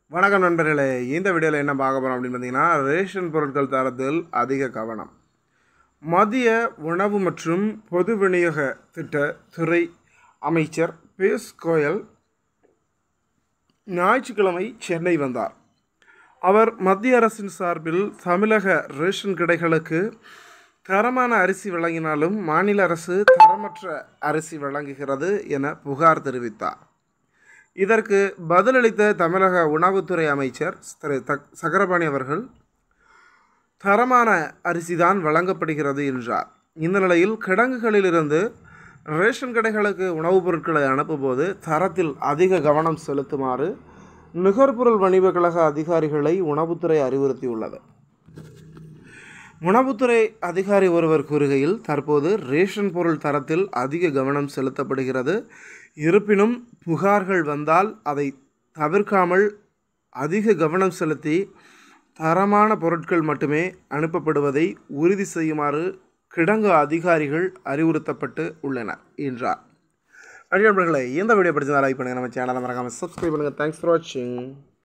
வணக்கம் நண்பர்களே இந்த வீடியோவில் என்ன பார்க்க போகிறோம் அப்படின்னு பார்த்தீங்கன்னா ரேஷன் பொருட்கள் தரத்தில் அதிக கவனம் மத்திய உணவு மற்றும் பொது விநியோக திட்ட துறை அமைச்சர் பியூஷ் கோயல் ஞாயிற்றுக்கிழமை சென்னை வந்தார் அவர் மத்திய அரசின் சார்பில் தமிழக ரேஷன் கடைகளுக்கு தரமான அரிசி வழங்கினாலும் மாநில அரசு தரமற்ற அரிசி வழங்குகிறது என புகார் தெரிவித்தார் இதற்கு பதிலளித்த தமிழக உணவுத்துறை அமைச்சர் திரு தக் சக்கரபாணி அவர்கள் தரமான அரிசிதான் வழங்கப்படுகிறது என்றார் இந்த நிலையில் கிடங்குகளிலிருந்து ரேஷன் கடைகளுக்கு உணவுப் பொருட்களை அனுப்பும்போது தரத்தில் அதிக கவனம் செலுத்துமாறு நுகர்பொருள் வணிக கழக அதிகாரிகளை உணவுத்துறை அறிவுறுத்தியுள்ளது உணவுத்துறை அதிகாரி ஒருவர் கூறுகையில் தற்போது ரேஷன் பொருள் தரத்தில் அதிக கவனம் செலுத்தப்படுகிறது இருப்பினும் புகார்கள் வந்தால் அதை தவிர்க்காமல் அதிக கவனம் செலுத்தி தரமான பொருட்கள் மட்டுமே அனுப்பப்படுவதை உறுதி செய்யுமாறு கிடங்கு அதிகாரிகள் அறிவுறுத்தப்பட்டு உள்ளனர் என்றார் நண்பர்களே இந்த வீடியோ பிடிச்சதா லைக் பண்ணுங்கள் நம்ம சேனலை மறக்காமல் சப்ஸ்கிரைப் பண்ணுங்கள் தேங்க்ஸ் ஃபார் வாட்சிங்